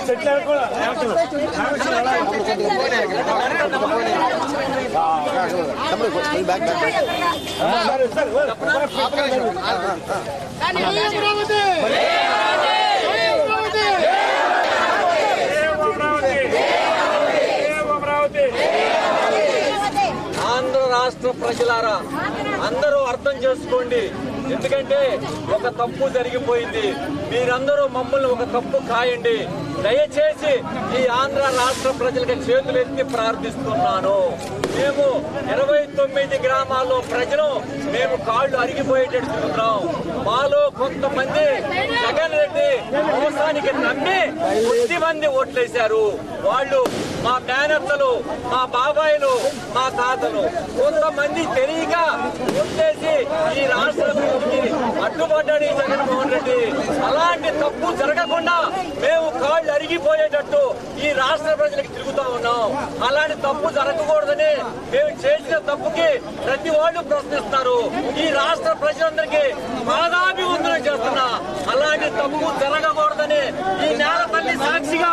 ఆంధ్ర రాష్ట్ర ప్రజలారా అందరూ అర్థం చేసుకోండి ఎందుకంటే ఒక తప్పు జరిగిపోయింది మీరందరూ మమ్మల్ని ఒక తప్పు కాయండి దయచేసి ఈ ఆంధ్ర రాష్ట్ర ప్రజలకు చేతులెత్తి ప్రార్థిస్తున్నాను మేము ఇరవై తొమ్మిది గ్రామాల్లో ప్రజలు మేము కాళ్ళు అరిగిపోయేటట్టు చూస్తున్నాం మాలో కొంతమంది జగన్ రెడ్డి మోసానికి నమ్మి కొద్ది మంది ఓట్లేశారు వాళ్ళు మా మేనత్తలు మా బాబాయిలు మా తాతలు కొంతమంది తెలియక ఓట్లేసి ఈ రాష్ట్ర అభివృద్ధికి అడ్డుపడ్డాడు ఈ జగన్మోహన్ రెడ్డి అలాంటి తప్పు జరగకుండా మేము కాళ్ళు అరిగిపోయేటట్టు ఈ రాష్ట్ర ప్రజలకు తిరుగుతా ఉన్నాం అలాంటి తప్పు జరగకూడదని మేము చేసిన తప్పుకి ప్రతి వాళ్ళు ప్రశ్నిస్తారు ఈ రాష్ట్ర ప్రజలందరికీ పాదాభివందనం చేస్తున్నా అలాంటి తప్పు జరగకూడదని ఈ నేల తల్లి సాక్షిగా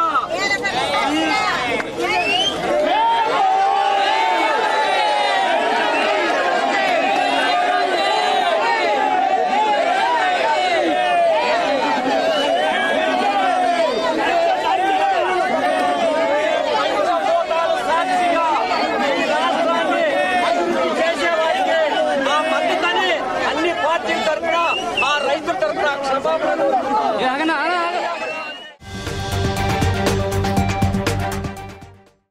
పంచభూతాలు సాక్షిగా ఈ రాష్ట్రాన్ని అభివృద్ధి చేసేవారికి మా మద్దతుని అన్ని పార్టీల తరఫున మా రైతుల తరఫున క్షమాపణ